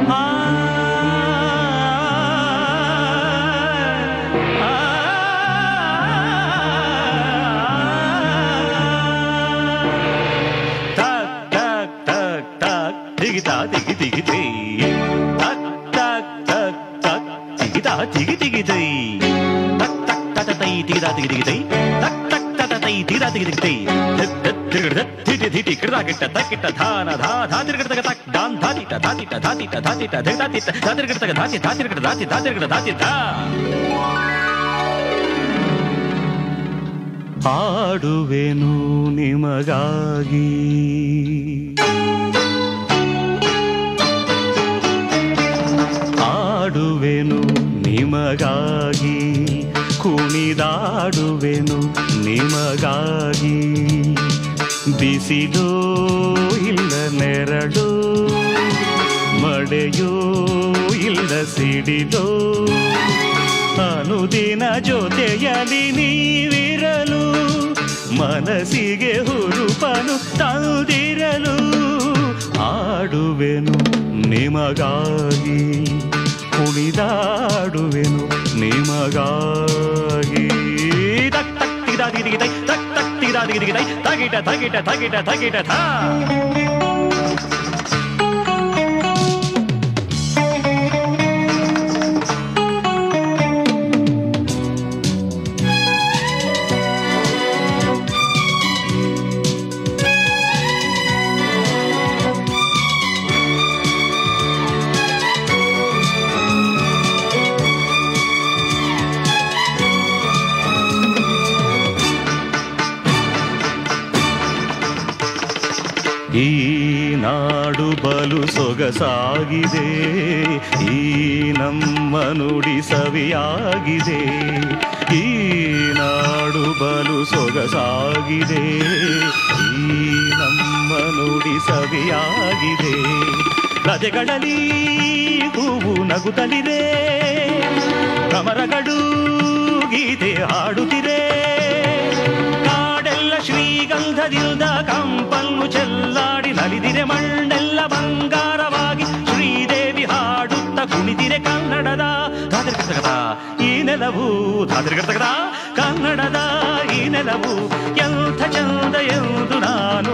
ಆ, ತಕ್ ತಕ್ ತಕ್ ತಕ್ ದಿಗಿತಾ ದಿಗಿ ದಿಗಿ ದೈ ತಕ್ ತಕ್ ತಕ್ ತಕ್ ದಿಗಿತಾ ದಿಗಿ ದಿಗಿ ದೈ ತಕ್ ತಕ್ ತಟ ತೈ ದಿಗಿತಾ ದಿಗಿ ದಿಗಿ ದೈ ತಕ್ ತಕ್ ತಟ ತೈ ದಿಗಿತಾ ದಿಗಿ ದಿಗಿ ದೈ ಧತ್ ಧತ್ ತಿರುಗಡ ಧತ್ ಧಿಟಿ ಧಿಟಿ ಕಿಡದ ಕಿಟ್ಟ ತಕ್ಕಿಟ್ಟ ಧಾನ ಧಾ ಧಾ ತಿರುಗಡ ತಗ ತಕ್ ಡಾನ್ ಧಾತಿಟ ಧಾತಿಟ ಧಾತಿಟ ಧಾತಿಟ ಧಗ ಧಾತಿಟ ಧಾ ತಿರುಗಡ ತಗ ಧಾತಿ ಧಾ ತಿರುಗಡ ಧಾತಿ ಧಾ ತಿರುಗಡ ಧಾತಿ ಧಾ ಹಾಡುವೆನು ನಿಮಗಾಗಿ ಆಡುವೆನು ನಿಮಗಾಗಿ ಕುಣಿದಾಡುವೆನು ನಿಮಗಾಗಿ ಬಿಸಿಲೋ ಇಲ್ಲ ನೆರಳು ಮಳೆಯೋ ಇಲ್ಲ ಸಿಡಿಲೋ ಅನುದಿನ ಜೊತೆಯಲಿ ನೀವಿರಲು ಮನಸ್ಸಿಗೆ ಹುರುಪನು ತಂದಿರಲು ಆಡುವೆನು ನಿಮಗಾಗಿ ಕುಣಿದಾಡುವೆನು ನಿಮಗಾಗಿ ತಕ್ ತಕ್ ತಿಗಿದಾದಿಗಿದಿಗಿದೈ ತಕ್ ತಕ್ ತಿಗಿದಾದಿಗಿದಿಗಿದೈ ತಗಿಟ ತಗಿಟ ತಗಿಟ ತಗಿಟ ಥ ಈ ನಾಡು ಬಲು ಸೊಗಸಾಗಿದೆ ಈ ನಮ್ಮ ನುಡಿ ಸವಿಯಾಗಿದೆ ಈ ನಾಡು ಬಲು ಸೊಗಸಾಗಿದೆ ಈ ನಮ್ಮ ನುಡಿ ಸವಿಯಾಗಿದೆ ರಜೆಗಳಲ್ಲಿ ಹೂವು ನಗುತ್ತಲಿದೆ ಕಮರಗಳು ಗೀತೆ ಹಾಡುತ್ತಿದೆ ಕಾಡೆಲ್ಲ ಶ್ರೀಗಂಧದಿಂದ ಕಂಪನ್ನು ಚೆಲ್ಲಾಡಿ ನಲಿದಿರೆ ಮಣ್ಣೆಲ್ಲ ಬಂಗಾರವಾಗಿ ಶ್ರೀದೇವಿ ಹಾಡುತ್ತ ಕುಣಿದಿರೆ ಕನ್ನಡದ ಧಾದ್ರಿಕರ್ತಕದ ಈ ನೆಲವು ಧಾದ್ರಿಕರ್ತಕದ ಕನ್ನಡದ ಈ ನೆಲವು ಎಂಥ ಚಂದ ಎಂದು ನಾನು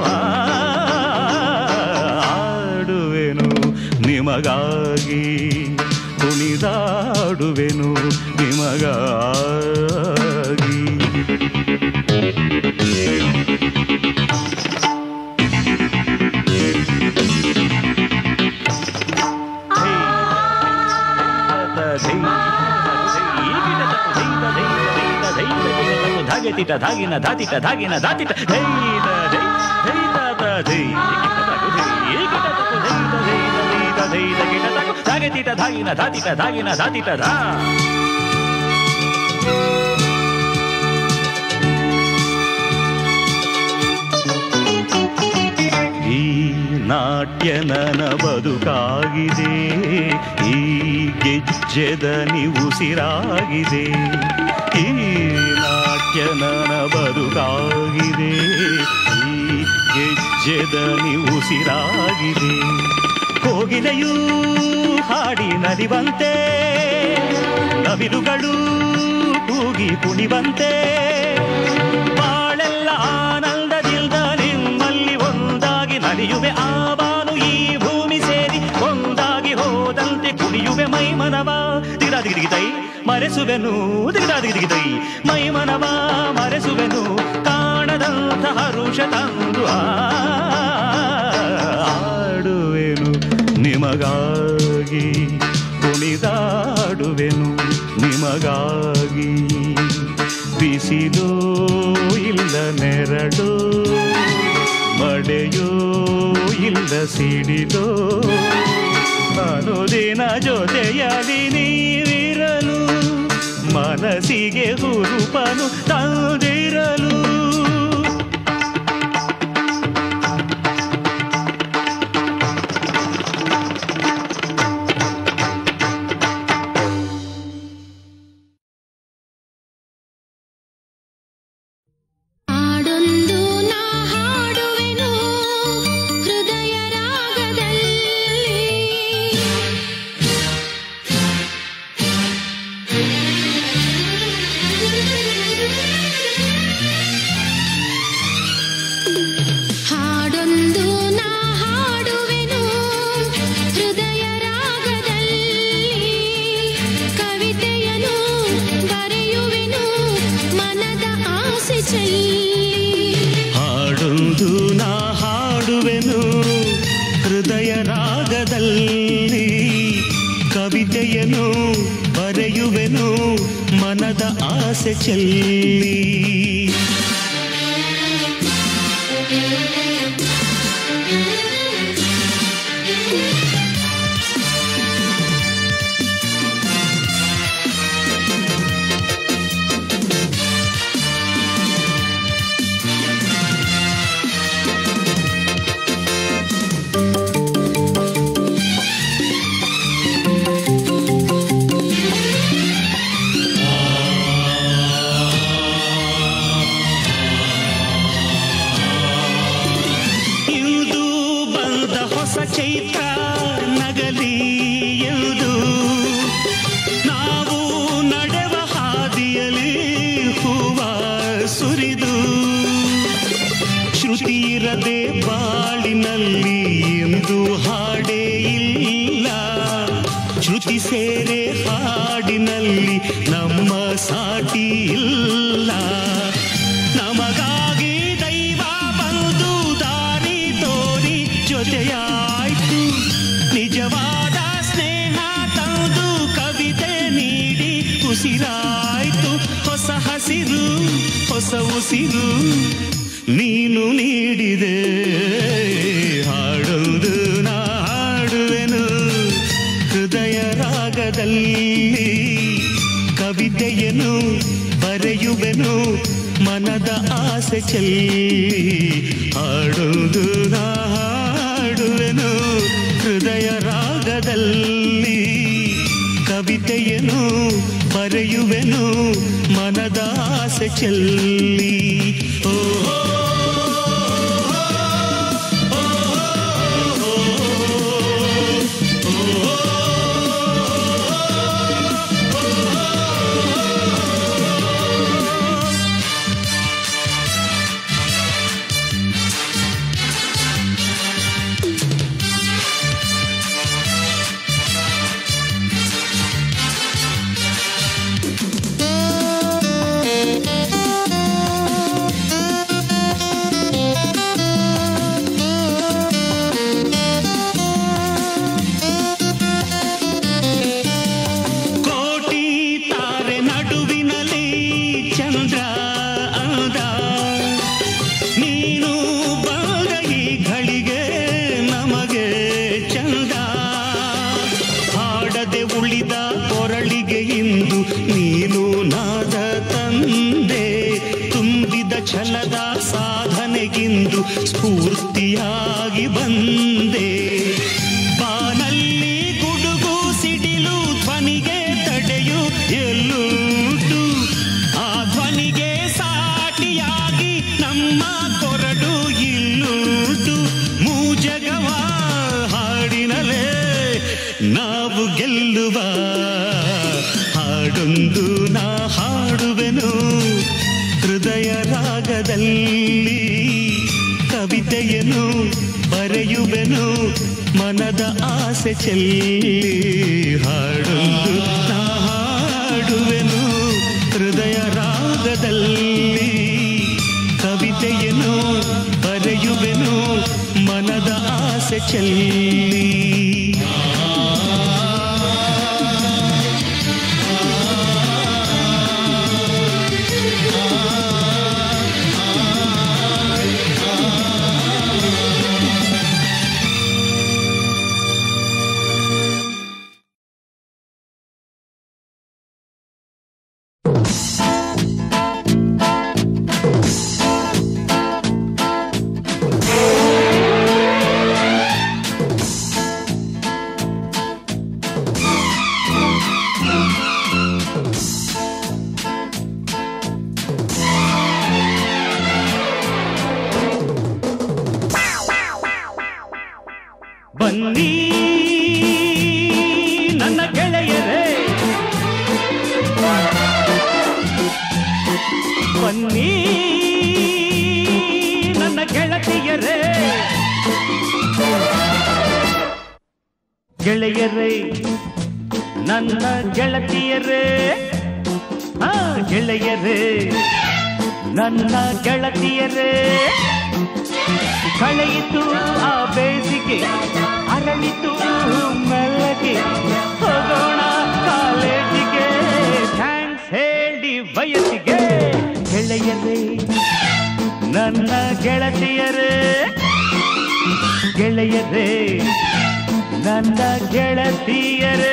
ಆಡುವೆನು ನಿಮಗಾಗಿ ಕುಣಿದಾಡುವೆನು ನಿಮಗಾಗಿ ಧಾಗೆತಿಟ ಧಾಗಿನ ಧಾತಿಟ ಧಾಗಿನ ಧಾತಿಟ ಧೈದ ಧೈ ಧೈದ ತ ಧೈ ಕಿಟ ತಕು ಧೈ ಧೈದ ಧೈದ ಧೈದ ಧೈದ ಕಿಟ ತಕು ಧಾಗೆತಿಟ ಧಾಗಿನ ಧಾತಿಟ ಧಾಗಿನ ಧಾತಿಟ ಧಾ ಈ ನಾಟ್ಯ ನನ ಬದುಕಾಗಿದೆ ಈ ಗೆಜ್ಜೆದ ಉಸಿರಾಗಿದೆ ಈ ನಾಟ್ಯ ನನ ಬದುಕಾಗಿದೆ ಈ ಗೆಜ್ಜೆದ ಉಸಿರಾಗಿದೆ ಕೋಗಿಲೆಯೂ ಹಾಡಿ ನಲಿವಂತೆ ನವಿಲುಗಳು ಕೂಗಿ ಕುಣಿವಂತೆ ಬಾಳೆಲ್ಲ ಆನಂದದಿಂದ ನಿಮ್ಮಲ್ಲಿ ಒಂದಾಗಿ ನಲಿಯುವೆ ಆ ಬಾನು ಈ ಭೂಮಿ ಸೇರಿ ಒಂದಾಗಿ ಹೋದಂತೆ ಕುಣಿಯುವೆ ಮೈಮನವ ದಿಗಿದಾದಿಗಿದಿಗಿದೈ ಮರೆಸುವೆನು ದಿಗಿದಾದಿಗಿದಿಗಿದೈ ಮೈಮನವ ಮರೆಸುವೆನು ಕಾಣದಂತ ಹರುಷ ತಂದು ಆಡುವೆನು ನಿಮಗಾಗಿ ಕುಣಿದಾಡುವೆನು ನಿಮಗಾಗಿ ಬಿಸಿಲೋ ಇಲ್ಲ ನೆರಳು ಮಳೆಯೋ ಇಲ್ಲ ಸಿಡಿಲೋ ಅನುದಿನ ಜೊತೆಯಲಿ ನೀವಿರಲು ಮನಸ್ಸಿಗೆ ಹುರುಪನು ತಂದಿರಲು ಹಾಡೊಂದು ನಾ ಹಾಡುವೆನು ಹೃದಯ ರಾಗದಲ್ಲಿ ಆಸೆ ಚೆಲ್ಲಿ ಇಂದು ಬಂದ ಹೊಸ ಚೈತ್ರ ನಗಲಿ ಎಂದು ನಾವು ನಡೆವ ಹಾದಿಯಲ್ಲಿ ಹೂವ ಸುರಿದು ಶ್ರುತಿ ಇರದೆ ಬಾಳಿನಲ್ಲಿ ಎಂದು ಹಾಡೇ ಇಲ್ಲ ಶ್ರುತಿ ಸೇರೆ ಹಾಡಿನಲ್ಲಿ ನಮ್ಮ ಸಾಟಿ ಇಲ್ಲ ನಮಗಾಗಿ ದೈವ ಬಂದು ದಾರಿ ತೋರಿ ಜೊತೆಯಾಯ್ತು ನಿಜವಾದ ಸ್ನೇಹ ತಂದು ಕವಿತೆ ನೀಡಿ ಉಸಿರಾಯ್ತು ಹೊಸ ಹಸಿರು ಹೊಸ ಉಸಿರು ನೀನು ನೀಡಿದೆ ಹಾಡೋದು ನಾ ಹಾಡುವೆನು ಹೃದಯ ರಾಗದಲ್ಲಿ ಕವಿತೆಯನ್ನು ಬರೆಯುವೆನು ಮನದ ಆಸೆ ಚೆಲ್ಲಿ ಹಾಡುವುದು ನಾ ಹಾಡುವೆನು ಹೃದಯ ರಾಗದಲ್ಲಿ ಕವಿತೆಯನ್ನು ಬರೆಯುವೆನು ಮನದ ಆಸೆ ಚೆಲ್ಲಿ ಓ ಕೋಟಿ ತಾರೆ ನಡುವಿನಲ್ಲಿ ಚಂದ್ರ ಅಂದ ನೀನು ಬಂದ ಈ ಘಳಿಗೆ ನಮಗೆ ಚಂದ ಹಾಡದೆ ಉಳಿದ ಕೊರಳಿಗೆ ಇಂದು ನೀನು ನಾದ ತಂದೆ ತುಂಬಿದ ಛಲದ ಸಾಧನೆಗಿಂದು ಸ್ಫೂರ್ತಿಯಾಗಿ ಬಂದೆ ಬಾನಲ್ಲಿ ಗುಡುಗು ಸಿಡಿಲು ಧ್ವನಿಗೆ ತಡೆಯು ಎಲ್ಲುಂಟು ಆ ಧ್ವನಿಗೆ ಸಾಟಿಯಾಗಿ ನಮ್ಮ ಕೊರಡು ಇಲ್ಲುಂಟು ಮೂಜಗವ ಹಾಡಿನಲೇ ನಾವು ಗೆಲ್ಲುವ ಹಾಡೊಂದು ನಾ ಹಾಡುವೆನು ಹೃದಯ ರಾಗದಲ್ಲಿ ಕವಿತೆಯನ್ನು ಬರೆಯುವೆನು ಮನದ ಆಸೆ ಚೆಲ್ಲಿ ಹಾಡೊಂದು ನಾ ಹಾಡುವೆನು ಹೃದಯ ರಾಗದಲ್ಲಿ ಕವಿತೆಯನ್ನು ಬರೆಯುವೆನು ಮನದ ಆಸೆ ಚೆಲ್ಲಿ ಬನ್ನಿ ನನ್ನ ಗೆಳೆಯರೇ ಬನ್ನಿ ನನ್ನ ಗೆಳತಿಯರೇ ಗೆಳೆಯರೇ ನನ್ನ ಗೆಳತಿಯರೇ ಆ ಗೆಳೆಯರೇ ನನ್ನ ಗೆಳತಿಯರೇ ಕಳೆಯಿತು ಆ ಬೇಸಿಗೆ ಅರಳಿತು ಮೆಲ್ಲಗೆ ಹೋಗೋಣ ಕಾಲೇಜಿಗೆ ಥ್ಯಾಂಕ್ಸ್ ಹೇಳಿ ವಯಸ್ಸಿಗೆ ನನ್ನ ಗೆಳತಿಯರೇ ಗೆಳೆಯರೇ ನನ್ನ ಗೆಳತಿಯರೇ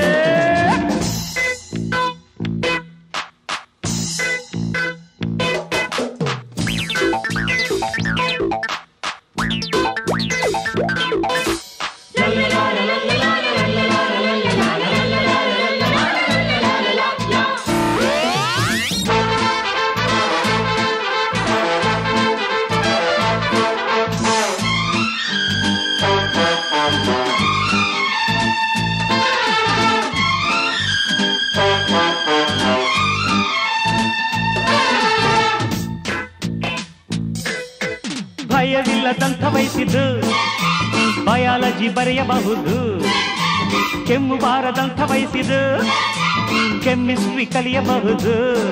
ಭಯವಿಲ್ಲದಂಥ ವಯಸ್ಸಿದ್ದು ಬಯಾಲಜಿ ಬರೆಯಬಹುದು ಕೆಮ್ಮು ಬಾರದಂಥ ವಯಸ್ಸಿದ್ದು ಕೆಮಿಸ್ಟ್ರಿ ಕಲಿಯಬಹುದು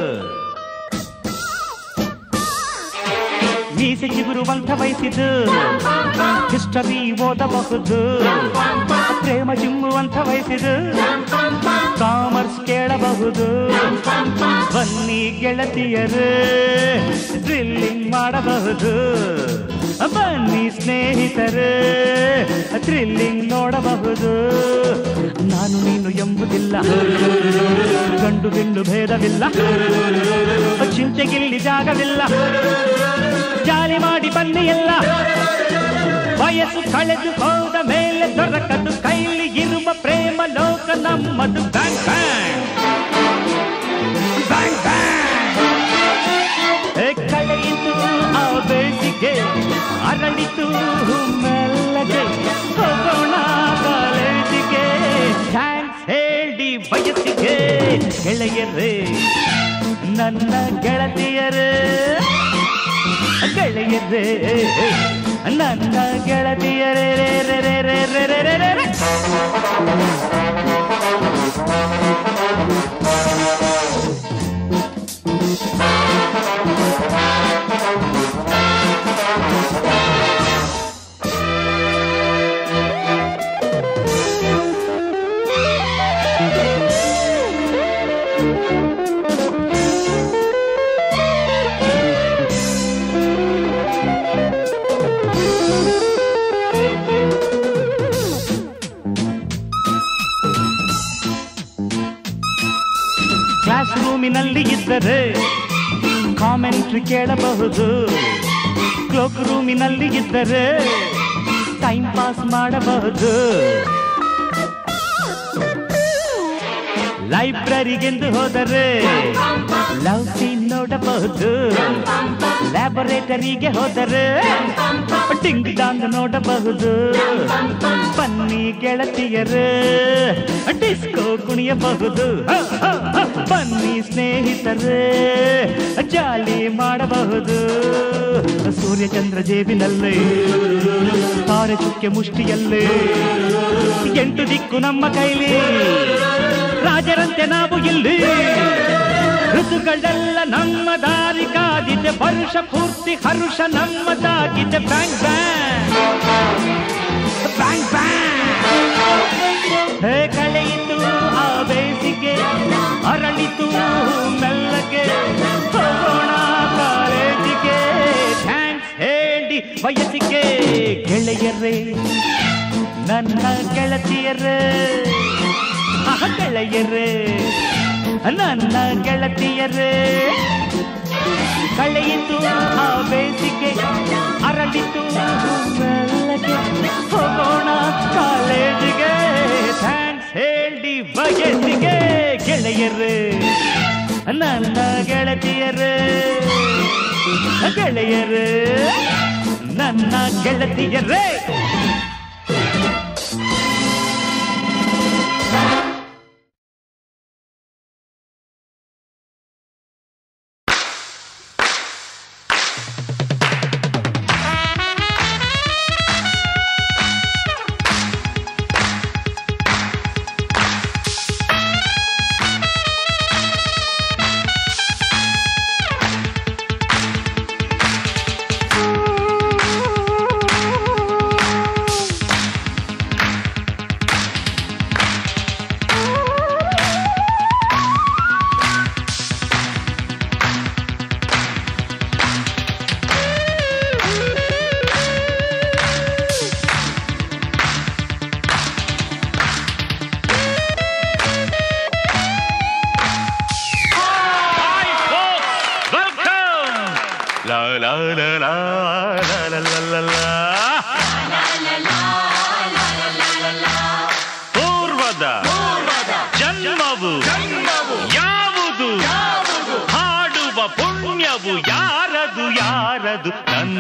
ಮೀಸೆ ಚಿಗುರುವಂಥ ವಯಸ್ಸಿದ್ದು ಹಿಸ್ಟರಿ ಓದಬಹುದು ಪ್ರೇಮ ಚಿಮ್ಮುವಂಥ ವಯಸ್ಸಿದ್ದು ಕಾಮರ್ಸ್ ಕೇಳಬಹುದು ಬನ್ನಿ ಗೆಳತಿಯರು ಡ್ರಿಲ್ಲಿಂಗ್ ಮಾಡಬಹುದು ಬನ್ನಿ ಸ್ನೇಹಿತರು ಥ್ರಿಲ್ಲಿಂಗ್ ನೋಡಬಹುದು ನಾನು ನೀನು ಎಂಬುದಿಲ್ಲ ಗಂಡು ಹೆಣ್ಣು ಭೇದವಿಲ್ಲ ಚಿಂತೆಗಿಲ್ಲಿ ಜಾಗವಿಲ್ಲ ಜಾಲಿ ಮಾಡಿ ಬನ್ನಿ ಎಲ್ಲ ವಯಸ್ಸು ಕಳೆದು ಹೋದ ಮೇಲೆ ದೊರಕದು ಕೈಲಿ ಇರುವ ಪ್ರೇಮ ಲೋಕ ನಮ್ಮದು ಬ್ಯಾಂಗ್ ಬ್ಯಾಂಗ್ ಬ್ಯಾಂಗ್ ಬ್ಯಾಂಗ್ ಕಳೆಯಿತು ಆ ಬೇಸಿಗೆ ಅರಳಿತು ಮೆಲ್ಲಗೆ ಹೋಗೋಣ ಕಾಲೇಜಿಗೆ ಥ್ಯಾಂಕ್ಸ್ ಹೇಳಿ ವಯಸ್ಸಿಗೆ ಗೆಳೆಯರೇ ನನ್ನ ಗೆಳತಿಯರೇ ಗೆಳೆಯರೇ ನನ್ನ ಗೆಳತಿಯರೇ ರೇ ರೇ ರೇ ರೇ ರೇ ರೇ ರೇ ರೇ ರೇ. ಕ್ಲಾಸ್ ರೂಮಿನಲ್ಲಿ ಇದ್ದರೆ ಕಾಮೆಂಟ್ರಿ ಕೇಳಬಹುದು ಕ್ಲೋಕ್ ರೂಮಿನಲ್ಲಿ ಇದ್ದರೆ ಟೈಮ್ ಪಾಸ್ ಮಾಡಬಹುದು ಲೈಬ್ರರಿಗೆಂದು ಹೋದರೆ ಲವ್ ಸೀನ್ ನೋಡಬಹುದು ಲ್ಯಾಬೊರೇಟರಿಗೆ ಹೋದರೆ ಟಿಂಗ್ ಡಾಂಗ್ ನೋಡಬಹುದು ಬನ್ನಿ ಗೆಳತಿಯರು ಡಿಸ್ಕೋ ಕುಣಿಯಬಹುದು ಹ, ಹ, ಹ. ಬನ್ನಿ ಸ್ನೇಹಿತರು ಜಾಲಿ ಮಾಡಬಹುದು ಸೂರ್ಯಚಂದ್ರ ಜೇಬಿನಲ್ಲಿ ತಾರೆ ಚುಕ್ಕೆ ಮುಷ್ಟಿಯಲ್ಲಿ ಎಂಟು ದಿಕ್ಕು ನಮ್ಮ ಕೈಲಿ ರಾಜರಂತೆ ನಾವು ಇಲ್ಲಿ ಋತುಗಳೆಲ್ಲ ನಮ್ಮ ದಾರಿ ಕಾದಿದೆ ವರ್ಷ ಪೂರ್ತಿ ಹರುಷ ನಮ್ಮದಾಗಿದೆ bang bang bang bang hey ಕಳೆಯಿತು ಆ ಬೇಸಿಗೆ ಅರಳಿತು ಮೆಲ್ಲಗೆ ಹೋಗೋಣ ಕಾಲೇಜಿಗೆ ಥ್ಯಾಂಕ್ಸ್ ಹೇಳಿ ವಯಸ್ಸಿಗೆ ಗೆಳೆಯರೇ ನನ್ನ ಗೆಳತಿಯರೇ ಆಹ, ಗೆಳೆಯರೇ ನನ್ನ ಗೆಳತಿಯರೇ ಕಳೆಯಿತು ಆ ಬೇಸಿಗೆ ಅರಳಿತು ಮೆಲ್ಲಗೆ ಹೋಗೋಣ ಕಾಲೇಜಿಗೆ ಥ್ಯಾಂಕ್ಸ್ ಹೇಳಿ ಬಯಸಿಗೆ ಗೆಳೆಯರೇ ನನ್ನ ಗೆಳತಿಯರೇ ಗೆಳೆಯರೇ ನನ್ನ ಗೆಳತಿಯರೇ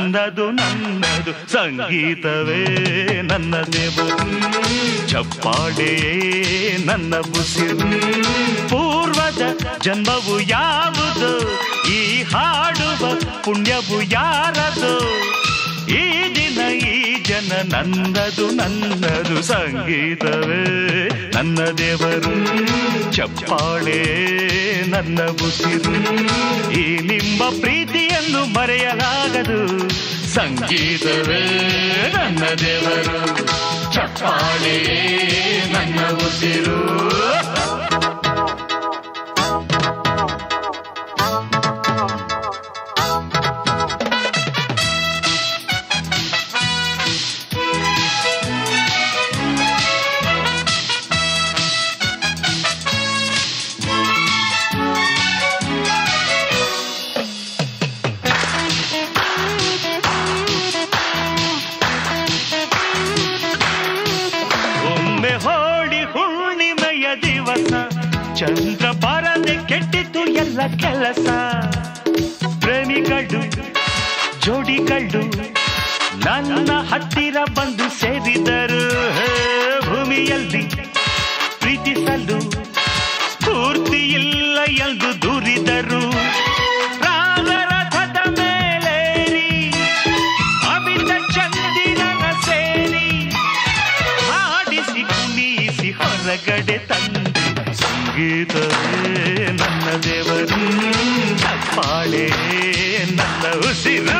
ನನ್ನದು ನನ್ನದು ಸಂಗೀತವೇ ನನ್ನ ದೇವರು ಚಪ್ಪಾಳೆ ನನ್ನ ಬುಸಿರು ಪೂರ್ವದ ಜನ್ಮವು ಯಾವುದು ಈ ಹಾಡುವ ಪುಣ್ಯವು ಯಾರದು ಈ ದಿನ ಈ ಜನ ನನ್ನದು ನನ್ನದು ಸಂಗೀತವೇ ನನ್ನ ದೇವರು ಚಪ್ಪಾಳೆ ನನ್ನ ಉಸಿರು ಈ ನಿಮ್ಮ ಪ್ರೀತಿಯನ್ನು ಮರೆಯಲಾಗದು ಸಂಗೀತವೇ ನನ್ನ ದೇವರು ಚಪ್ಪಾಳೆ ನನ್ನ ಉಸಿರು ಒಮ್ಮೆ ಹೋಳಿ ಹುಣ್ಣಿಮೆಯ ದಿವಸ ಚಂದ್ರ ಬರದೆ ಕೆಟ್ಟಿತು ಎಲ್ಲ ಕೆಲಸ ಪ್ರೇಮಿಗಳು ಜೋಡಿಗಳು ನನ್ನ ಹತ್ತಿರ ಬಂದು ಸೇರಿದರು ಹೇ, ಭೂಮಿಯಲ್ಲಿ ಪ್ರೀತಿಸಲು ಸ್ಫೂರ್ತಿ ಇಲ್ಲ ಎಂದು ದೂರಿದರು ರಾಗರಥದ ಮೇಲೇರಿ ಅಮಿತ ಚಂದಿರನ ಸೇರಿ ಹಾಡಿಸಿ ಕುಣಿಸಿ ಹೊರಗಡೆ ತಂದೆ ಸಂಗೀತವೇ ನನ್ನ ದೇವರು ಚಪ್ಪಾಳೆ ನನ್ನ ಉಸಿರು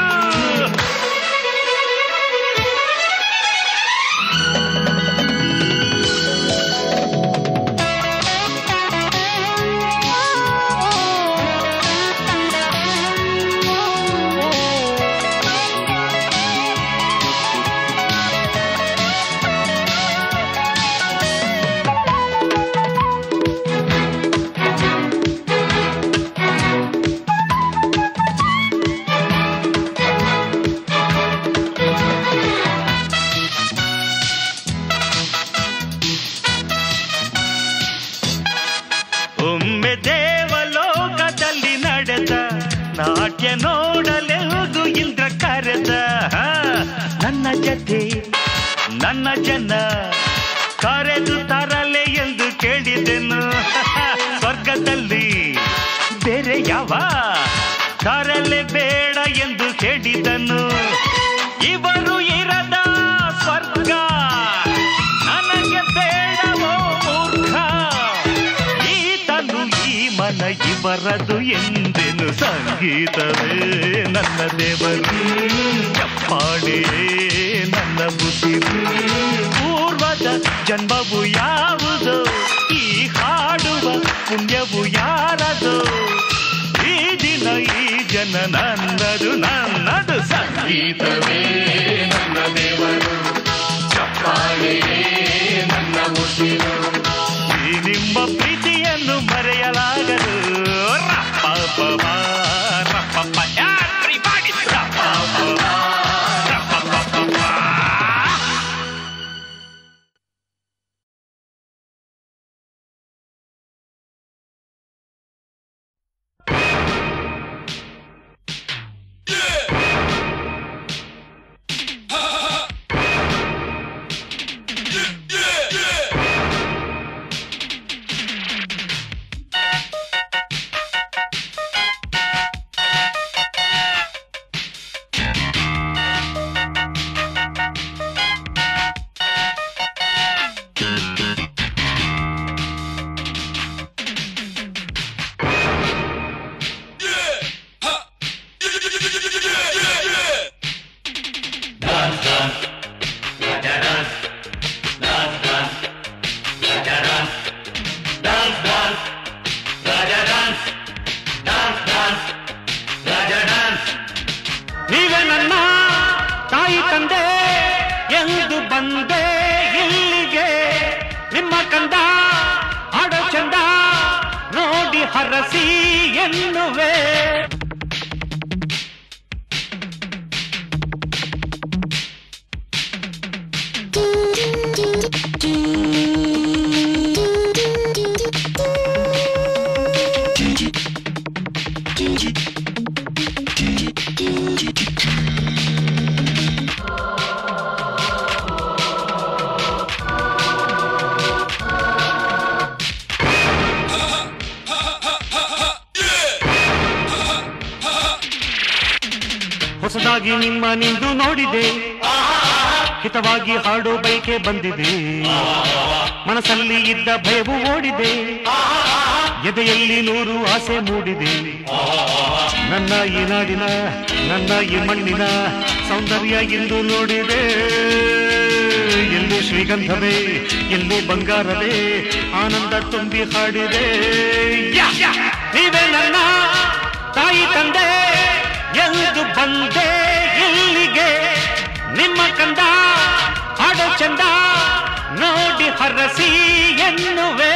ಒಮ್ಮೆ ದೇವಲೋಕದಲ್ಲಿ ನಡೆದ ನಾಟ್ಯ ನೋಡಲೆವುದು ಇಂದ್ರ ಕರೆದ ಹಾ, ನನ್ನ ಜತೆ ನನ್ನ ಜನ ಕರೆದು ತರಲೆ ಎಂದು ಕೇಳಿದೆನು ಸ್ವರ್ಗದಲ್ಲಿ ಬೇರೆ ಯಾವ ತರಲೆ ಬೇಡ ಎಂದು ಕೇಳಿದನು ಇವರು ಇರದ ಸ್ವರ್ಗ ನನಗೆ ಬೇಡವೋ ಮೂರ್ಖ ಈತನು ಈ ಮನ ಇವರದು ಎಂದೆನು ಸಂಗೀತವೇ ನನ್ನ ದೇವರು ಚಪ್ಪಾಳೆ ನನ್ನ ಬುಸಿರು ಪೂರ್ವದ ಜನ್ಮವು ಯಾವುದು ಈ ಹಾಡುವ ಪುಣ್ಯವು ಯಾರದು ಈ ದಿನ ಈ ಜನ ನನ್ನದು ನನ್ನದು ಸಂಗೀತವೇ ನನ್ನ ದೇವರು ಚಪ್ಪಾಳೆ ನನ್ನ ಉಸಿರು ಈ ನಿಮ್ಮ ಪ್ರೀತಿಯನ್ನು ಮರೆಯಲಾಗದು ರಪ್ಪಪಪ, ರಪ್ಪಪ, everybody, ರಪ್ಪಪಪ, ರಪ್ಪಪಪ. ನೀವೇ ನನ್ನ ತಾಯಿ ತಂದೆ ಎಂದು ಬಂದೆ ಇಲ್ಲಿಗೆ ನಿಮ್ಮ ಕಂದ ಆಡೋ ಚಂದ ನೋಡಿ ಹರಸಿ ಎನ್ನುವೆ ಹೊಸದಾಗಿ ನಿಮ್ಮ ನಿಂದು ನೋಡಿದೆ ಹಿತವಾಗಿ ಹಾಡೋ ಬೈಕೆ ಬಂದಿದೆ ಮನಸ್ಸಲ್ಲಿ ಇದ್ದ ಭಯವು ಓಡಿದೆ ಎದೆಯಲ್ಲಿ ನೂರು ಆಸೆ ಮೂಡಿದೆ ನನ್ನ ಈ ನಾಡಿನ ನನ್ನ ಈ ಮಣ್ಣಿನ ಸೌಂದರ್ಯ ಎಂದು ನೋಡಿದೆ ಎಲ್ಲೂ ಶ್ರೀಗಂಧವೇ ಎಲ್ಲೂ ಬಂಗಾರವೇ ಆನಂದ ತುಂಬಿ ಹಾಡಿದೆ ಯಾ, ಯಾ. ನೀವೇ ನನ್ನ ತಾಯಿ ತಂದೆ ಎಂದು ಬಂದೆ ಇಲ್ಲಿಗೆ ನಿಮ್ಮ ಕಂದ ಹಾಡೋ ಚಂದ ನೋಡಿ ಹರಸಿ ಎನ್ನುವೆ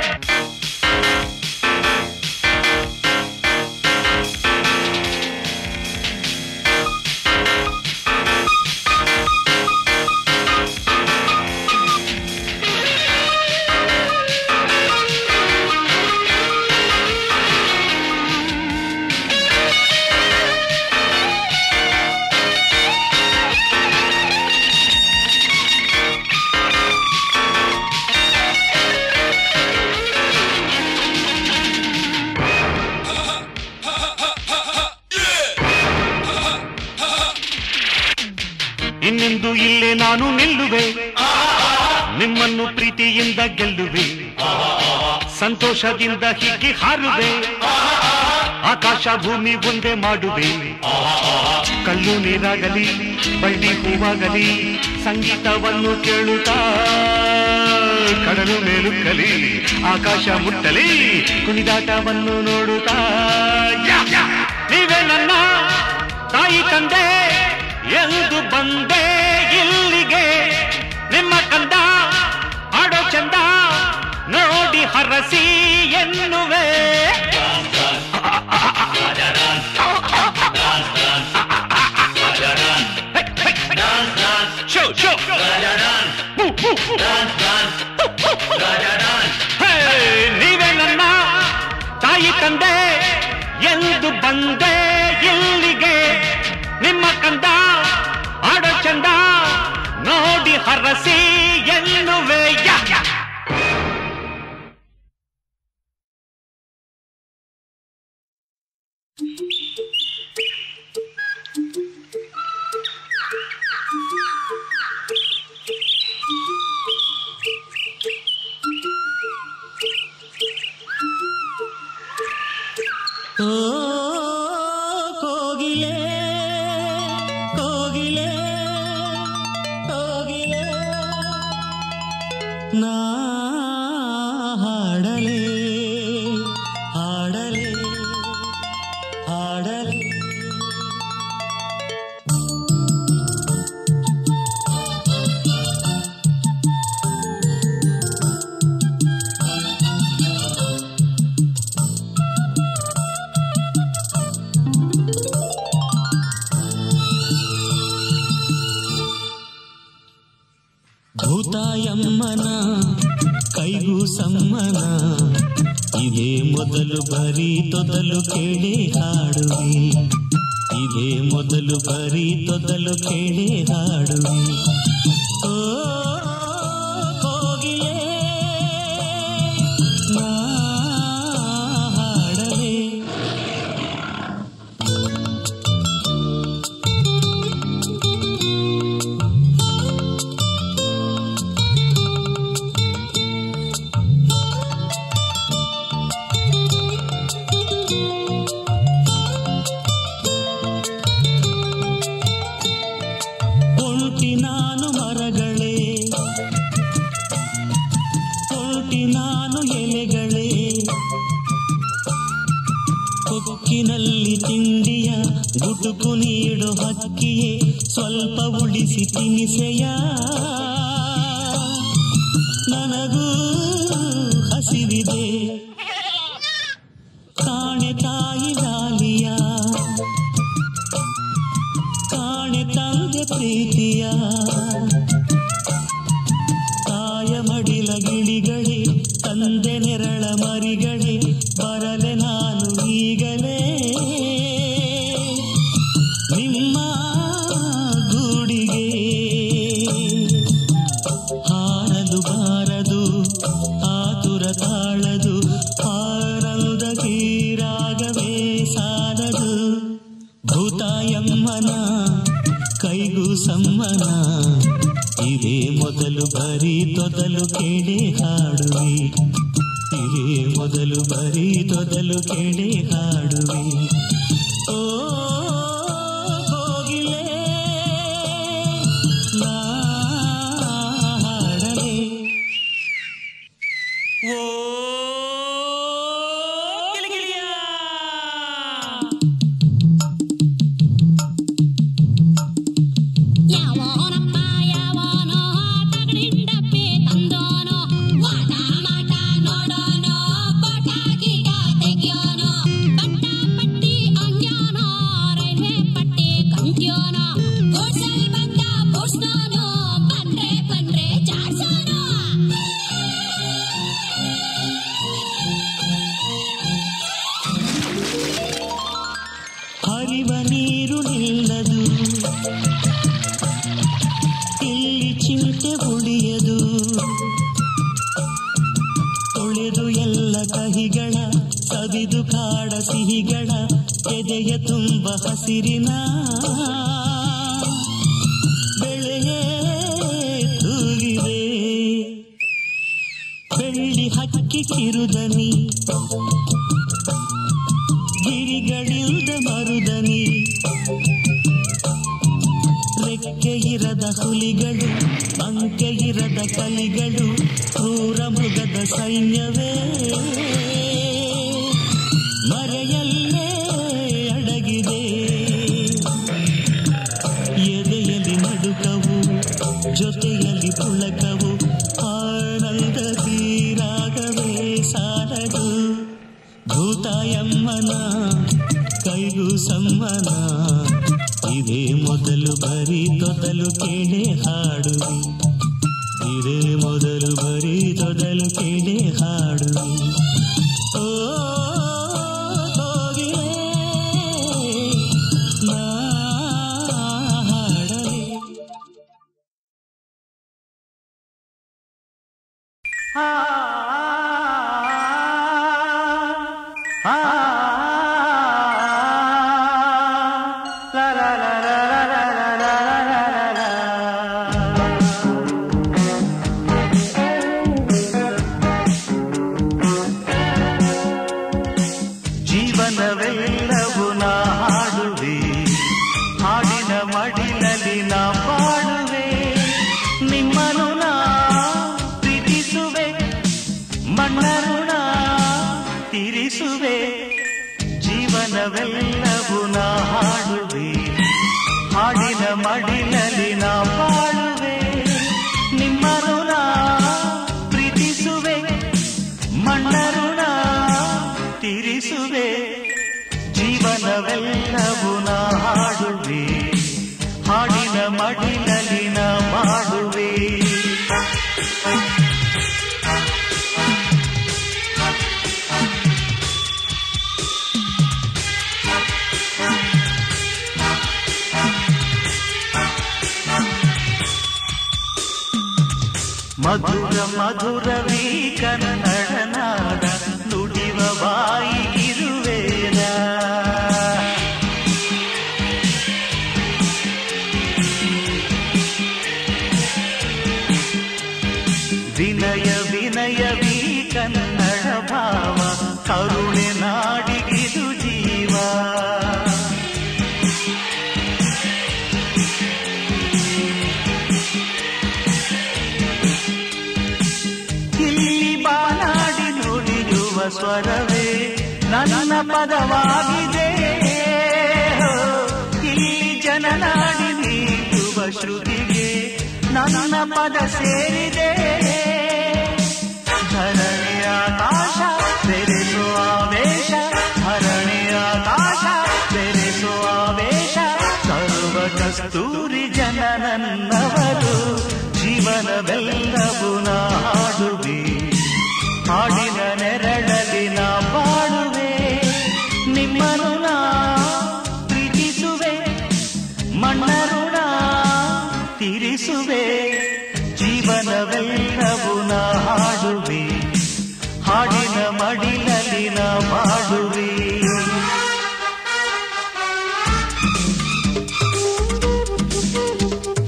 ಇನ್ನೆಂದು ಇಲ್ಲೇ ನಾನು ನಿಲ್ಲುವೆ ನಿಮ್ಮನ್ನು ಪ್ರೀತಿಯಿಂದ ಗೆಲ್ಲುವೆ ಸಂತೋಷದಿಂದ ಹೀಗೆ ಹಾರುವೆ ಆಕಾಶ ಭೂಮಿ ಒಂದೇ ಮಾಡುವೆ ಕಲ್ಲು ನೀರಾಗಲಿ ಬಳ್ಳಿ ಹೂವಾಗಲಿ ಸಂಗೀತವನ್ನು ಕೇಳುತ್ತಾ ಕಡಲು ಮೇಲುಕ್ಕಲಿ ಆಕಾಶ ಮುಟ್ಟಲಿ ಕುಣಿದಾಟವನ್ನು ನೋಡುತ್ತಾ ಯಾ, ಯಾ. ನೀವೇ ನನ್ನ ತಾಯಿ ತಂದೆ ಎಂದು ಬಂದೆ ಇಲ್ಲಿಗೆ ನಿಮ್ಮ ಕಂದ ಆಡೋ ಚಂದ ನೋಡಿ ಹರಸಿ ಎನ್ನುವೆ ಶೋ ಶೋ ಹೇ, ನೀವೇ ನನ್ನ ತಾಯಿ ತಂದೆ ಎಂದು ಬಂದೆ ಇಲ್ಲಿಗೆ ನಿಮ್ಮ ಕಂದ ಆಡೋ ಚಂದ ನೋಡಿ ಹರಸಿ ಎನ್ನುವೆ ಯಾ, ಯಾ. ಓ ಕೋಗಿಲೆ ಕೋಗಿಲೆ ಕೋಗಿಲೆ ನಾ ಹಾಡಲೆ ಹಾಡಲೆ ಹಾಡಲೆ ಭೂತಾಯಮ್ಮನ ಕೈಗೂ ಸಮ್ಮನ ಇದೇ ಮೊದಲು ಬರೀ ತೊದಲು ಕೇಳಿ ಹಾಡುವೆ ಇದೇ ಮೊದಲು ಬರೀ ತೊದಲು ಕೇಳಿ ಹಾಡುವೆ ಓ ಕೋಗಿಲೆ ನಾ ಹಾಡಲೆ ಒಂಟಿ ನಾನು ಮರಗಳೇ ಒಂಟಿ ನಾನು ಎಲೆಗಳೇ ಕೊಕ್ಕಿನಲ್ಲಿ ತಿಂಡಿಯ ಗುಟುಕು ನೀಡು ಹಕ್ಕಿಯೇ ಸ್ವಲ್ಪ ಉಳಿಸಿ ತಿನಿಸೆಯ ನನಗೂ ಹಸಿವಿದೆ ಕಾಣೆ ತಾಯಿ ಲಾಲಿಯ ಕಾಣೆ ತಂದೆ ಪ್ರೀತಿಯ ತಾಯ ಮಡಿಲ ಗಿಳಿಗಳೇ ತಂದೆ ನೆರಳ ಮರಿಗಳೇ ಬರಲೆ ನಾನು ಈಗಲೇ ನಿಮ್ಮ ಗೂಡಿಗೆ ಹಾರದು ಬಾರದು ಆತುರ ತಾಳದು ಆನಂದ ತೀರಾಗವೇ ಸಾಲದು ಭೂತಾಯಮ್ಮನ ಸಮ್ಮನ ಇದೇ ಮೊದಲು ಬರೀ ತೊದಲು ಕೇಳಿ ಹಾಡುವೆ ಇದೇ ಮೊದಲು ಬರೀ ತೊದಲು ಕೇಳಿ ಹಾಡುವೆ ಓ ಹೋಗಿಲೆ ನಾ ಹಾಡಲೆ ಓ ಗಿಲಿಗಿಲಿಯ ಯಾವನಪ್ಪ ಯಾವನೋ ತಗಡಿಂಡಪ್ಪೆ ತಂದೋನೋ ವಾಟ ಮಾಟ ನೋಡೋನೋ ಪಟ ಗೀಟ ತೆಗಿಯೋನೋ ಪಟ್ಟ ಪಟ್ಟಿ ಅಂಗ್ಯೋನೋ ರೈಲ್ವೆ ಪಟ್ಟಿ ಕಂಟ್ಯೋನೋ ಗೋಡ್ಸಲ್ ಬಂದ ಬೋಡ್ಸ್ನೋನೋ ಬಂದ್ರೆ ಬಂದ್ರೆ ಜಾಡ್ಸೋನೋ ಹರಿವ ನೀರು ನಿಲ್ಲದು ಇಲ್ಲಿ ಚಿಂತೆ ಉಳಿಯದು ತೊಳೆದು ಎಲ್ಲ ಕಹಿಗಳ ಸವಿದು ಕಾಡ ಸಿಹಿಗಳ ಎದೆಯ ತುಂಬ ಹಸಿರಿನ ಬೆಳೆಯೇ ತೂಗಿದೆ ಬೆಳ್ಳಿ ಹಕ್ಕಿ ಕಿರುದನಿ ಗಿರಿಗಳಿಲ್ದ ಮರುದನಿ ರೆಕ್ಕೆ ಇರದ ಹುಲಿಗಳು ಅಂಕೆ ಇರದ ಕಲಿಗಳು ಕ್ರೂರ ಮೃಗದ ಸೈನ್ಯವೇ ಮರೆಯಲ್ಲೇ ಅಡಗಿದೆ ಎದೆಯಲ್ಲಿ ನಡುಕವು ಜೊತೆಯಲ್ಲಿ ಪುಳಕವು ಆನಂದ ತೀರಾಗವೇ ಸಾಲದು ಭೂತಾಯಮ್ಮನ ಕೈಗೂ ಸಮ್ಮನ ಇದೇ ಮೊದಲು ಬರೀ ತೊದಲು ಕೇಳಿ ಹಾಡುವೆ ಇದೇ ಮೊದಲು ಬರೀ ತೊದಲು ಕೇಳಿ ಹಾಡುವೆ ಓ ಹೋಗಿಲೆ ನಾ ಹಾಡಲೆ ಜೀವನವೆಲ್ಲವೂ ನಾ ಹಾಡುವೆ ಹಾಡಿನ ಮಡಿಲಲ್ಲಿ ನಾ ಪಾಡುವೆ ನಿಮ್ಮನು ನಾ ಪ್ರೀತಿಸುವೆ ಮಣ್ಣನು ನಾ ತೀರಿಸುವೆ ಜೀವನವೆಲ್ಲವೂ ನಾ ಹಾಡುವೆ ಹಾಡಿನ ಮಡಿಲಲ್ಲಿ ನಾ ಪಾಡುವೆ ನಿಮ್ಮನು ನಾ ಪ್ರೀತಿಸುವೆ ಮಣ್ಣನು ನಾ ತೀರಿಸುವೆ ಜೀವನವೆಲ್ಲವೂ ನಾ ಹಾಡುವೆ ಹಾಡಿನ ಮಡಿಲಲ್ಲಿ ನಾ ಮಾಡುವೆ ಮಧುರ ಮಧುರವೀ ಕನ್ನಡ ನಾಡ ನುಡಿವ ಬಾಯಿಗಿರುವೇನ ವಿನಯ ವಿನಯವೀ ಕನ್ನಡ ಭಾವ ಕರುಣೆ ನಾಡಿಗಿದು ಜೀವ ಇಲ್ಲಿ ಬಾನಾಡಿ ನುಡಿಯುವ ಸ್ವರವೇ ನನ್ನ ಪದವಾಗಿದೆ ಇಲ್ಲಿ ಜನನಾಡಿ ನೀಡುವ ಶ್ರುತಿಗೆ ನನ್ನ ಪದ ಸೇರಿದೆ ಧರಣಿಯ ಆಕಾಶ ಬೆರೆಸುವ ಆವೇಶ ಧರಣಿಯ ಆಕಾಶ ಬೆರೆಸುವ ಆವೇಶ ಸರ್ವ ಕಸ್ತೂರಿ ಜನ ನನ್ನವರು ಜೀವನವೆಲ್ಲವೂ ನಾ ಹಾಡುವೆ ಹಾಡಿನ ನೆರಳಲ್ಲಿ ನಾ ಬಾಳುವೆ ನಿಮ್ಮನು ನಾ ಪ್ರೀತಿಸುವೆ ಮಣ್ಣರು ನಾ ತೀರಿಸುವೆ ಜೀವನವೆಲ್ಲವೂ ನಾ ಹಾಡುವೆ ಹಾಡಿನ ಮಡಿಲಲ್ಲಿ ನಾ ಮಾಡುವೆ ಆ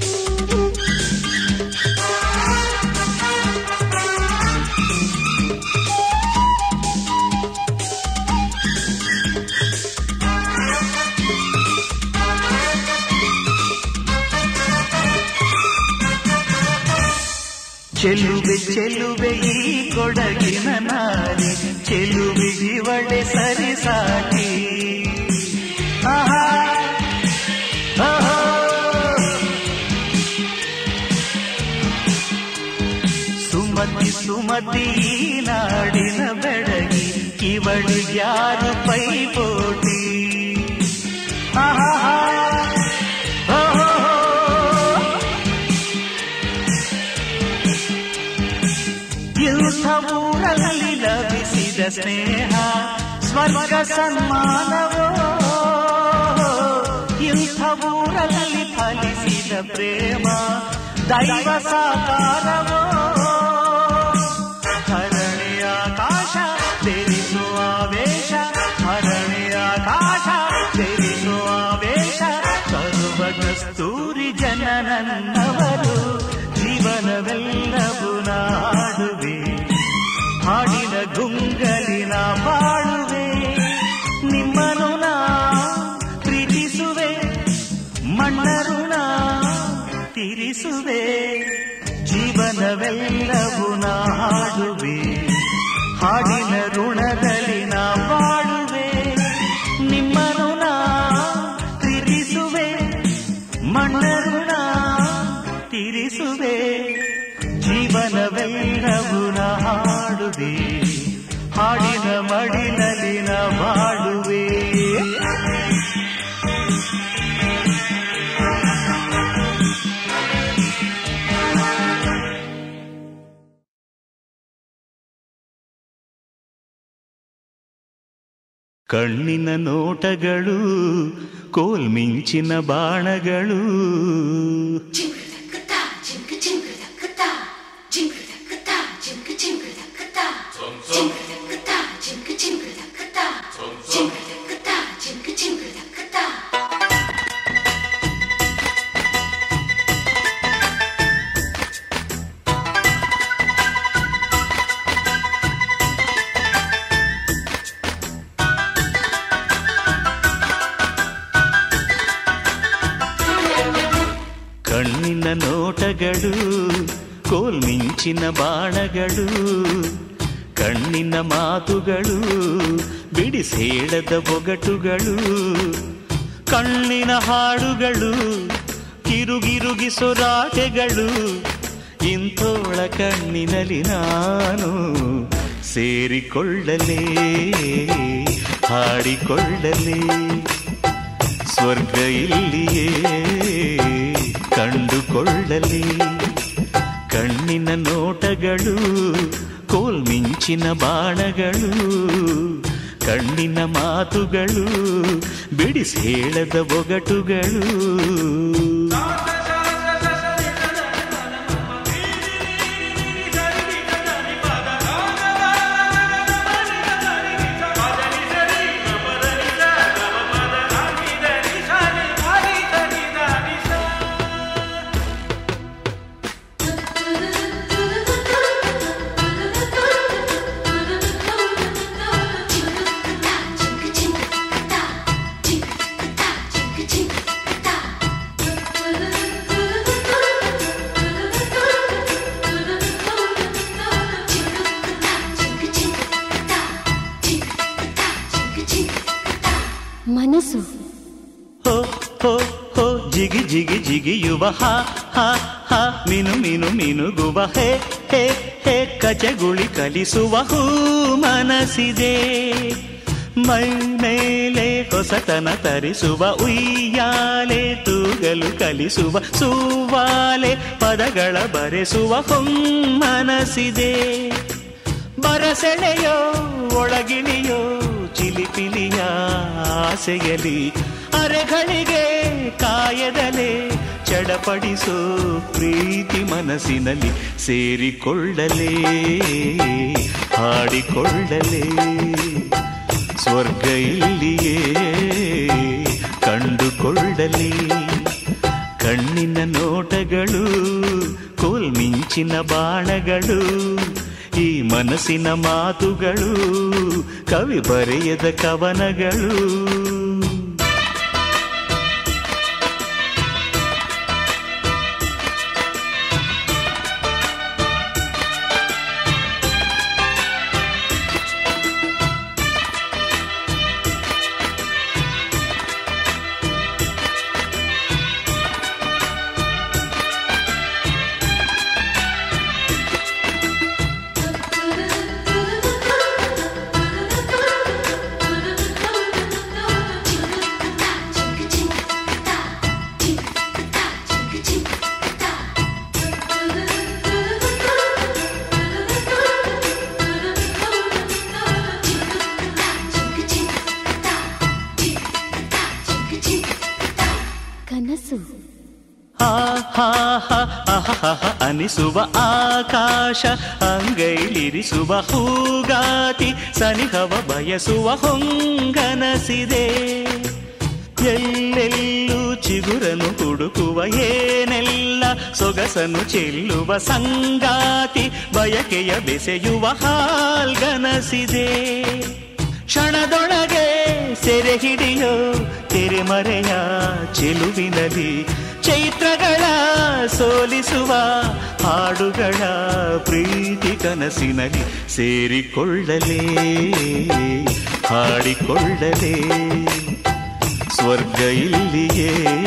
ಚೆಲುವೆ ಚೆಲುವೆ ಈ ಕೊಡಗಿನ ನಾರಿ ಚೆಲುವಿಗಿವಳೆ ಸರಿ ಸಾಟಿ ಆಹಾ ಆಹಾ. ಸುಮತಿ ಸುಮತಿ ಈ ನಾಡಿನ ಬೆಡಗಿ ಇವಳಿಗ್ಯಾರು ಪೈಪೋಟಿ ಆಹಾ ಆಹಾ. ಇಂಥ ಊರಲ್ಲಿ ಲಭಿಸಿದ ಸ್ನೇಹ ಸ್ವರ್ಗ ಸನ್ಮಾನವೋ ಇಂಥ ಊರಲ್ಲಿ ಫಲಿಸಿದ ಪ್ರೇಮ ದೈವ ಸಾಕಾರವೋ ಹರಣಿಯ ಆಕಾಶ ತೆರಿಸುವ ವೇಷ ಹರಣಿಯ ಆಕಾಶ ತೆರಿಸುವ ವೇಷ ಸರ್ವ ಕಸ್ತೂರಿ ಜನನನ್ನವರು ಜೀವನವೆಲ್ಲವೂ ನಾಡುವೆ ಹಾಡಿನ ಗುಂಗಲಿನ ಬಾಳುವೆ ನಿಮ್ಮನು ನಾ ಪ್ರೀತಿಸುವೆ ಮಣ್ಣರುಣ ತೀರಿಸುವೆ ಜೀವನವೆಲ್ಲವೂ ನಾ ಹಾಡುವೆ ಹಾಡಿನ ಋಣದಲ್ಲಿ ನಾ ಬಾಳುವೆ ನಿಮ್ಮನು ನಾ ತೀರಿಸುವೆ ಮಣ್ಣರುಣ ತೀರಿಸುವೆ ಜೀವನವೆಲ್ಲವೂ ನಾ ಹಾಡುವೆ ಹಾಡಿನ ಮಡಿಲಲ್ಲಿ ನಾ ಬಾಳುವೆ ಕಣ್ಣಿನ ನೋಟಗಳು ಕೋಲ್ಮಿಂಚಿನ ಬಾಣಗಳು 징글다크다 징글 징글다크다 징글다크다 징글 징글다크다 징글다크다 징글 징글다크다 징글다크다 징글 징글다크다 ಕಣ್ಣಿನ ನೋಟಗಳು ಕೋಲ್ಮಿಂಚಿನ ಬಾಣಗಳು ಕಣ್ಣಿನ ಮಾತುಗಳು ಬಿಡಿಸೇಳದ ಬೊಗಟುಗಳು ಕಣ್ಣಿನ ಹಾಡುಗಳು ಕಿರುಗಿರುಗಿ ಸೊರಾಟೆಗಳು ಇಂಥೋಳ ಕಣ್ಣಿನಲ್ಲಿ ನಾನು ಸೇರಿಕೊಳ್ಳಲೇ ಹಾಡಿಕೊಳ್ಳಲೇ ಸ್ವರ್ಗ ಇಲ್ಲಿಯೇ ಕಂಡುಕೊಳ್ಳಲಿ ಕಣ್ಣಿನ ನೋಟಗಳು ಕೋಲ್ಮಿಂಚಿನ ಬಾಣಗಳು ಕಣ್ಣಿನ ಮಾತುಗಳು ಬಿಡಿಸಿ ಹೇಳದ ಬೊಗಟುಗಳು 징글다크다 징글 징글다크다 징글다크다 징글 징글다크다 징글다크다 징글 징글다크다 징글다크다 징글 징글다크다 ಮನಸ್ಸು ಹೋ ಹೋ ಹೋ ಜಿಗಿ ಜಿಗಿ ಜಿಗಿಯುವ ಹಾ ಹಾ ಹಾ ಮೀನು ಮೀನು ಮೀನುಗುವ ಹೇ ಹೇ ಹೇ ಕಚಗುಳಿ ಕಲಿಸುವ ಹೂ ಮನಸ್ಸಿದೆ ಮೈ ಮೇಲೆ ಹೊಸತನ ತರಿಸುವ ಉಯ್ಯಾಲೆ ತೂಗಲು ಕಲಿಸುವ ಸೂವಾಲೆ ಪದಗಳ ಬರೆಸುವ ಹೊಮ್ಮನಸಿದೆ ಬರಸೆಳೆಯೋ ಒಳಗಿಳಿಯೋ ಚಿಲಿಪಿಲಿಯ ಆಸೆಯಲಿ ಅರೆಗಳಿಗೆ ಕಾಯದಲೆ ಚಡಪಡಿಸೋ ಪ್ರೀತಿ ಮನಸ್ಸಿನಲ್ಲಿ ಸೇರಿಕೊಳ್ಳಲೇ ಹಾಡಿಕೊಳ್ಳಲೇ ಸ್ವರ್ಗ ಇಲ್ಲಿಯೇ ಕಂಡುಕೊಳ್ಳಲಿ ಕಣ್ಣಿನ ನೋಟಗಳು ಕೋಲ್ಮಿಂಚಿನ ಬಾಣಗಳು ಈ ಮನಸ್ಸಿನ ಮಾತುಗಳು ಕವಿ ಬರೆಯದ ಕವನಗಳು ಹಾ ಹಾ ಅಹಹ ಅನಿಸುವ ಆಕಾಶ ಅಂಗೈಲಿರಿಸುವ ಹೂಗಾತಿ ಸನಿಹವ ಬಯಸುವ ಹೊಂಗನಸಿದೆ ಎಲ್ಲೆಲ್ಲೂ ಚಿಗುರನು ಹುಡುಕುವ ಏನೆಲ್ಲ ಸೊಗಸನು ಚೆಲ್ಲುವ ಸಂಗಾತಿ ಬಯಕೆಯ ಬೆಸೆಯುವ ಹಾಲ್ಗನಸಿದೆ ಕ್ಷಣದೊಳಗೆ ಸೆರೆ ಹಿಡಿಯೋ ತೆರೆಮರೆಯ ಚೆಲುವಿನಲ್ಲಿ ಚೈತ್ರಗಳ ಸೋಲಿಸುವ ಹಾಡುಗಳ ಪ್ರೀತಿ ಕನಸಿನಲ್ಲಿ ಸೇರಿಕೊಳ್ಳಲೇ ಹಾಡಿಕೊಳ್ಳಲೇ ಸ್ವರ್ಗ ಇಲ್ಲಿಯೇ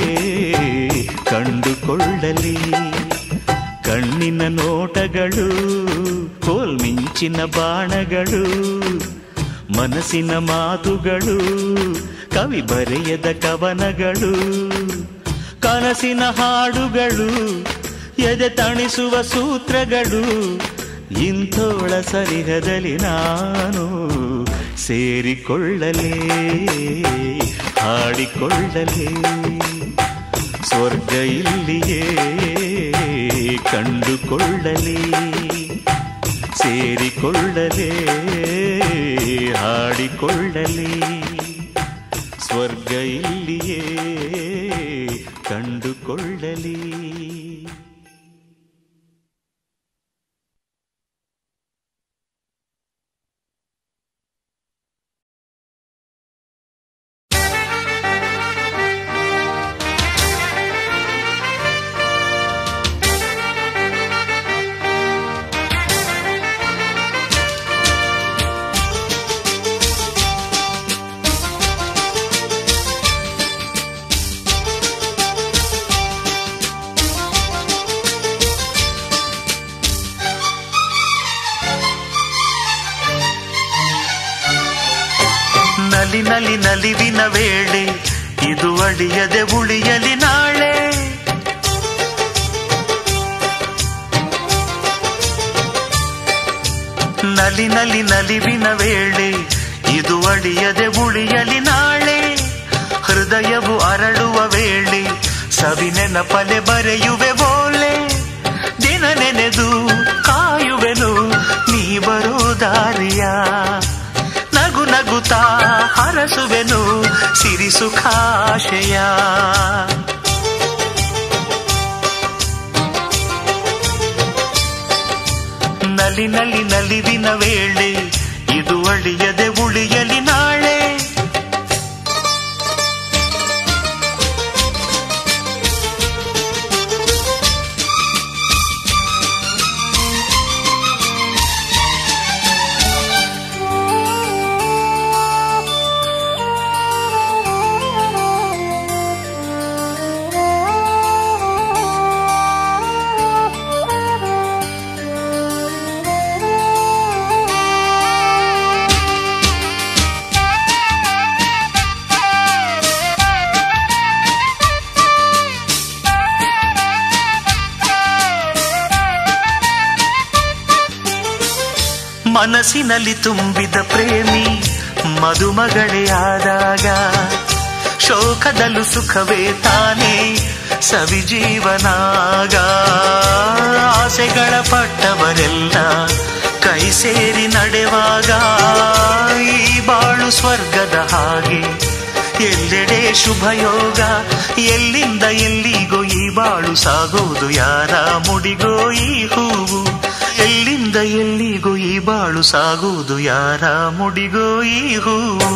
ಕಂಡುಕೊಳ್ಳಲಿ ಕಣ್ಣಿನ ನೋಟಗಳು ಕೋಲ್ಮಿಂಚಿನ ಬಾಣಗಳು ಮನಸ್ಸಿನ ಮಾತುಗಳು ಕವಿ ಬರೆಯದ ಕವನಗಳು ಕನಸಿನ ಹಾಡುಗಳು ಎದೆ ತಣಿಸುವ ಸೂತ್ರಗಳು ಇಂಥೋಳ ಸರಿಹದಲ್ಲಿ ನಾನು ಸೇರಿಕೊಳ್ಳಲೇ ಹಾಡಿಕೊಳ್ಳಲೇ ಸ್ವರ್ಗ ಇಲ್ಲಿಯೇ ಕಂಡುಕೊಳ್ಳಲಿ ಸೇರಿಕೊಳ್ಳಲೇ ಹಾಡಿಕೊಳ್ಳಲಿ ಸ್ವರ್ಗ ಇಲ್ಲಿಯೇ ಕಂಡುಕೊಳ್ಳಲಿ ನಲಿ ನಲಿ ನಲಿವಿನ ವೇಳೆ ಇದು ಅಡಿಯದೆ ಉಳಿಯಲಿ ನಾಳೆ ನಲಿ ನಲಿ ನಲಿವಿನ ವೇಳೆ ಇದು ಅಡಿಯದೆ ಉಳಿಯಲಿ ನಾಳೆ ಹೃದಯವು ಅರಳುವ ವೇಳೆ ಸವಿ ನೆನಪಲೆ ಬರೆಯುವೆ ಬೋಲೆ ದಿನ ನೆನೆದು ಕಾಯುವೆನು ನೀ ಬರೋ ದಾರಿಯ ನಗು ನಗುತ್ತಾ ಹರಸುವೆನು ಸಿರಿ ಸುಖಾಶಯ ನಲಿ ನಲಿ ನಲಿವಿನ ವೇಳೆ ಇದು ಅಳಿಯದೆ ಉಳಿಯಲಿ ನಾಳೆ ಮನಸ್ಸಿನಲ್ಲಿ ತುಂಬಿದ ಪ್ರೇಮಿ ಮದುಮಗಳೇ ಆದಾಗ ಶೋಕದಲ್ಲೂ ಸುಖವೇ ತಾನೇ ಸವಿಜೀವನಾಗ ಆಸೆಗಳ ಪಟ್ಟವರೆಲ್ಲ ಕೈ ಸೇರಿ ನಡೆವಾಗ ಈ ಬಾಳು ಸ್ವರ್ಗದ ಹಾಗೆ ಎಲ್ಲೆಡೆ ಶುಭಯೋಗ ಎಲ್ಲಿಂದ ಎಲ್ಲಿಗೋ ಈ ಬಾಳು ಸಾಗೋದು ಯಾರ ಮುಡಿಗೋ ಈ ಹೂವು ಎಲ್ಲಿಂದ ಎಲ್ಲಿಗೋ ಈ ಬಾಳು ಸಾಗುವುದು ಯಾರ ಮುಡಿಗೋ ಈ ಹೂವು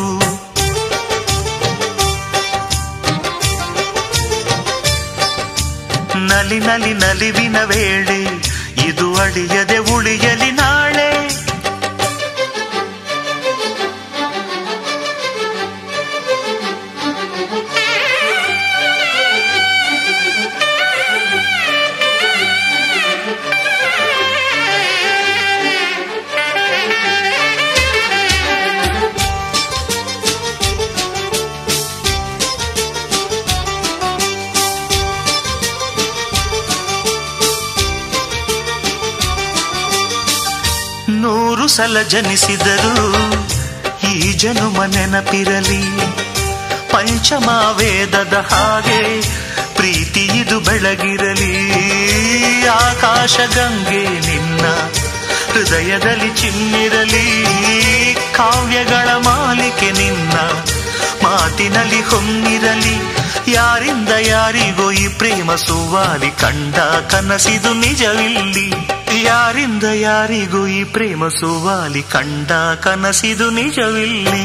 ನಲಿ ನಲಿ ನಲಿವಿನ ವೇಳೆ ಇದು ಅಳಿಯದೆ ಉಳಿಯಲಿ ನಾಳೆ ನೂರು ಸಲ ಜನಿಸಿದರು ಈ ಜನುಮ ನೆನಪಿರಲಿ ಪಂಚಮ ವೇದದ ಹಾಗೆ ಪ್ರೀತಿ ಇದು ಬೆಳಗಿರಲಿ ಆಕಾಶ ಗಂಗೆ ನಿನ್ನ ಹೃದಯದಲ್ಲಿ ಚಿಮ್ಮಿರಲಿ ಕಾವ್ಯಗಳ ಮಾಲಿಕೆ ನಿನ್ನ ಮಾತಿನಲ್ಲಿ ಹೊಮ್ಮಿರಲಿ ಯಾರಿಂದ ಯಾರಿಗೋ ಈ ಪ್ರೇಮ ಸುವಾಲಿ ಕಂಡ ಕನಸಿದು ನಿಜವಿಲ್ಲಿ ಯಾರಿಂದ ಯಾರಿಗೂ ಈ ಪ್ರೇಮ ಸುವಾಲಿ ಕಂಡ ಕನಸಿದು ನಿಜವಿಲ್ಲಿ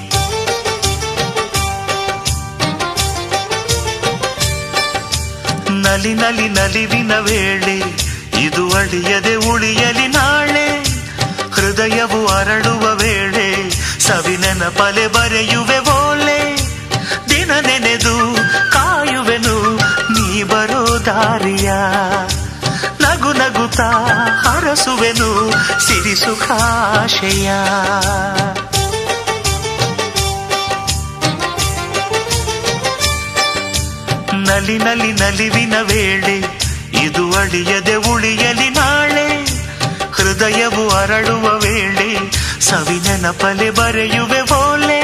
ನಲಿ ನಲಿ ನಲಿವಿನ ವೇಳೆ ಇದು ಅಳಿಯದೆ ಉಳಿಯಲಿ ನಾಳೆ ಹೃದಯವು ಅರಳುವ ವೇಳೆ ಸವಿ ನೆನಪಲೆ ಬರೆಯುವೆ ಓಲೆ ದಿನ ನೆನೆದು ಕಾಯುವೆನು ನೀ ಬರೋ ದಾರಿಯ ನಗು ನಗುತ್ತಾ ಹರಸುವೆನು ಸಿರಿ ಸುಖಾಶಯ ನಲಿ ನಲಿ ನಲಿವಿನ ವೇಳೆ ಇದು ಅಳಿಯದೆ ಉಳಿಯಲಿ ನಾಳೆ ಹೃದಯವು ಅರಳುವ ವೇಳೆ ಸವಿ ನೆನಪಲೆ ಬರೆಯುವೆ ಓಲೆ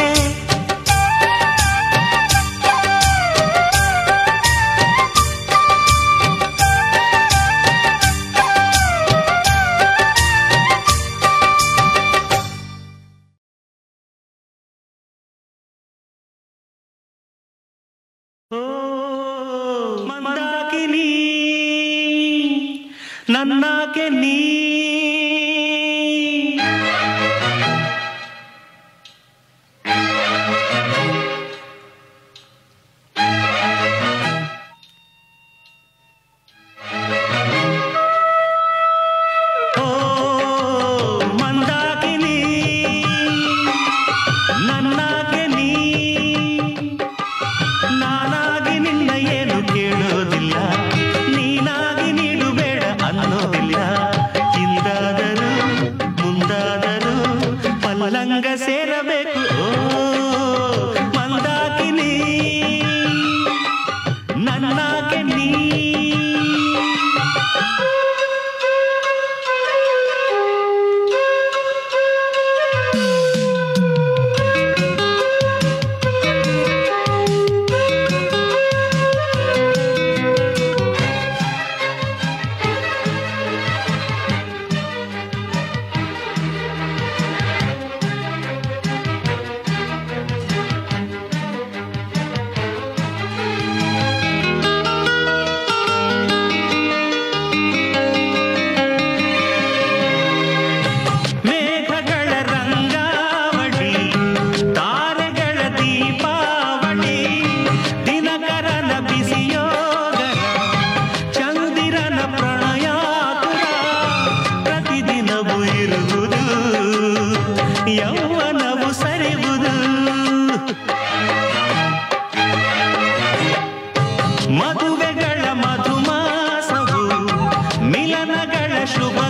ಓ ಮಂದಾಕಿನಿ ನನ್ನಾಕೆ ನೀ ಓ ಮಂದಾಕಿನಿ ನನ್ನಾಗೆ ನೀ ನಾನಾಗಿ ನಿನ್ನ ಏನು ಕೇಳೋದಿಲ್ಲ ನೀನಾಗಿ ನೀಡುಬೇಡ ಅನ್ನೋದಿಲ್ಲ ಹಿಂದಾದರೂ ಮುಂದಾದರೂ ಪಲ್ಲಂಗ ಸೇರಬೇಕು ಓ ಮಂದಾಕಿನಿ ನನ್ನಾಗೆ ನೀ ಮೇಘಗಳ ರಂಗಾವಳಿ ತಾರೆಗಳ ದೀಪಾವಳಿ ದಿನಕರನ ಬಿಸಿಯೋಗರ ಚಂದಿರನ ಪ್ರಣಯಾತುರ ಪ್ರತಿದಿನವೂ ಇರುವುದು ಯೌವನವು ಸರಿವುದು ಮದುವೆಗಳ ಮಧುಮಾಸವು ಮಿಲನಗಳ ಶುಭ